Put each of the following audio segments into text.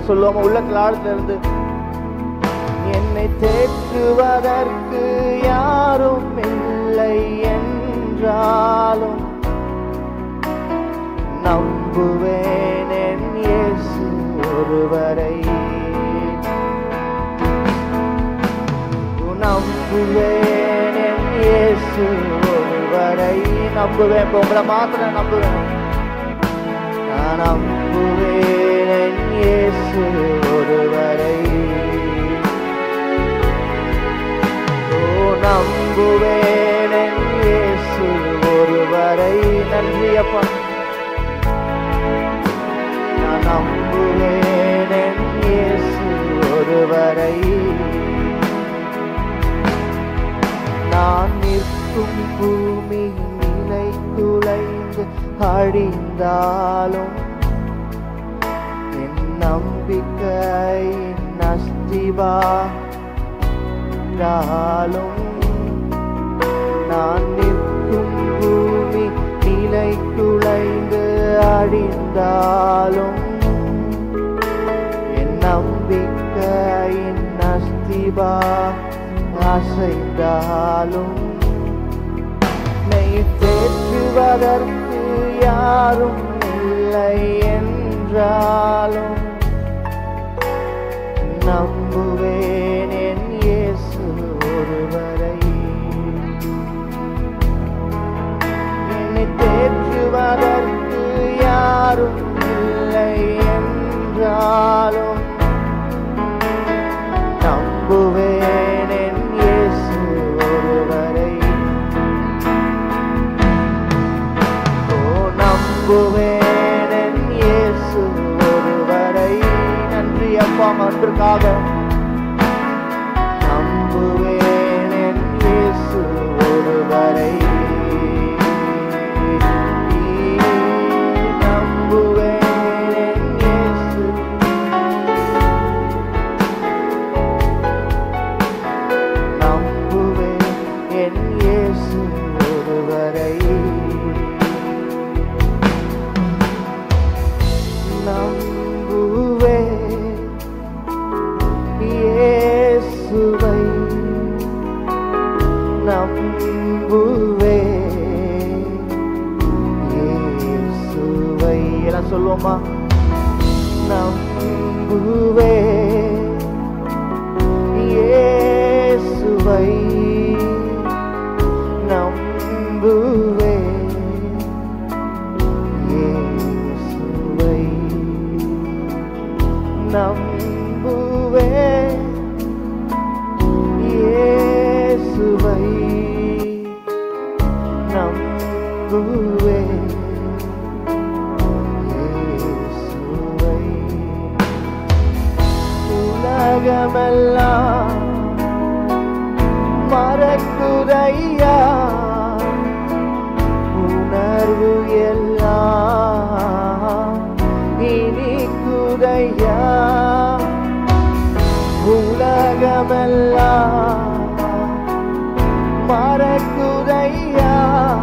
எல்லாம் சொல்லுவோம் உள்ளத்துல ஆழத்துல இருந்து என்னை தேற்றுவதற்கு யாரும் இல்லை என்றாலும் நம்புவேன் என் இயேசு ஒருவரை நம்புவேன் என் இயேசு ஒருவரை நம்புவேன் இப்ப உங்களை மாத்திரம் நம்புவேன் நான் நம்புவேன் என் இயேசு ஒருவரை ஓ நம்புவேன் என் இயேசு ஒருவரை நன்றி அப்பா நான் நம்புவேன் என் இயேசு ஒருவரை நான் நிற்கும் பூமி நிலை குலைந்து அழிந்தாலும் என் நம்பிக்கை நஸ்திவாலும் நான் நிற்கும் பூமி நிலை குலைந்து அழிந்தாலும் என் நம்பிக்கையின் நஸ்திபா அசைந்தாலும் மெய் தேற்றுவதற்கு யாரும் இல்லை என்றாலும் நம்புவேன் என் இயேசு ஒருவரை என்னை தேற்றுவதற்கு யாரும் இல்லை என்றாலும் நம்புவேன் என் இயேசு ஒருவரை ஓ நம்புவேன் என் இயேசு ஒருவரை நன்றி அப்பா அன்றுக்காக நம்புவேன் என் இயேசு ஒருவரை நம்புவேன் என் இயேசு நம்புவேன் என் இயேசு ஒருவரை நம்புவேன் இயேசுவை நம்புவேன் இயேசுவை எல்லாம் சொல்லுவோமா நம்புவேன் இயேசுவை நம்புவேன் இயேசுவை நம்புவேன் இயேசுவை நம்புவேன் இயேசுவை உலகமெல்லாம் மறக்குதையா உணர்வு எல்லாம் இனிக்குதையா உலகமெல்லாம் மறக்குதையா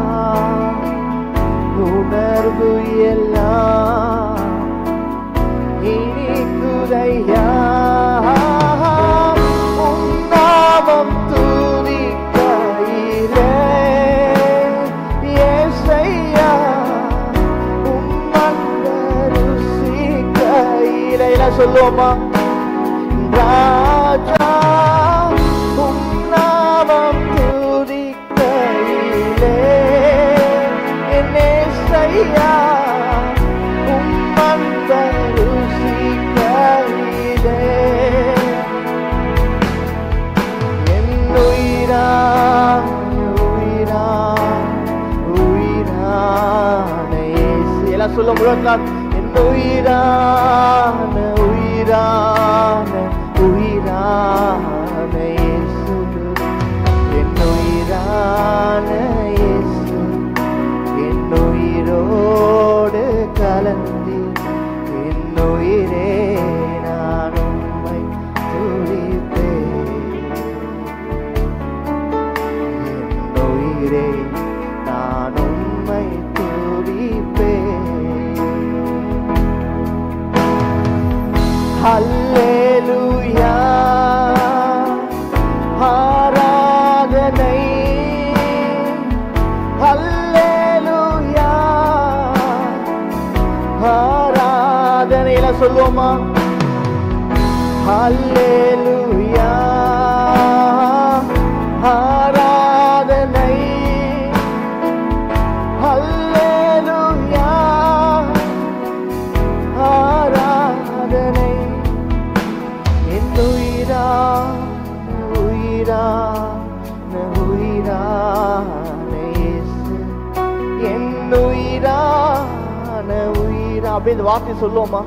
உணர்வு எல்லாம் இனிக்குதையா உன்னாமம் துதிக்கையிலே ஏசையா உம்மந்த ருசிக்கையிலே எல்லாம் சொல்லுவோமா ராஜா உன்னாமம் துதிக்கையிலே என் ஏசையா உம்மந்த ருசிக்கையிலே என் உயிரான் உயிரான் உயிரான இயேசு எல்லாம் சொல்ல முழங்கால் என் உயிரான உயிரான உயிரான இயேசு என் உயிரான இயேசு என் உயிரோடு கலந்து என் உயிரே நான் உம்மை துதிப்பேன் என் உயிரே நான் உம்மை துதிப்பேன் கடைசியாக சொல்லுவோமா ஹல்லேலூயா ஆராதனை ஹல்லேலூயா ஆராதனை என் உயிரா உயிரா உயிரான இயேசு என் உயிரான உயிரா அப்படியே இந்த வார்த்தை சொல்லுவோமா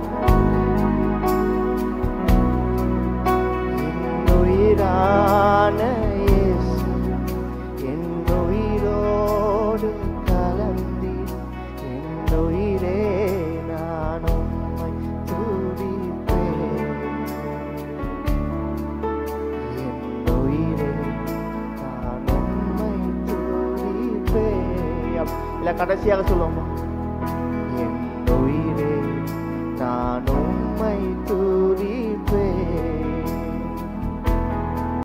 என் உயிரான இயேசு என் உயிரோடு கலந்தி என் உயிரே நான் உம்மை துதிப்பேன் என் உயிரே நான் உம்மை துதிப்பேன் இல்ல கடைசியாக சொல்லுவோமா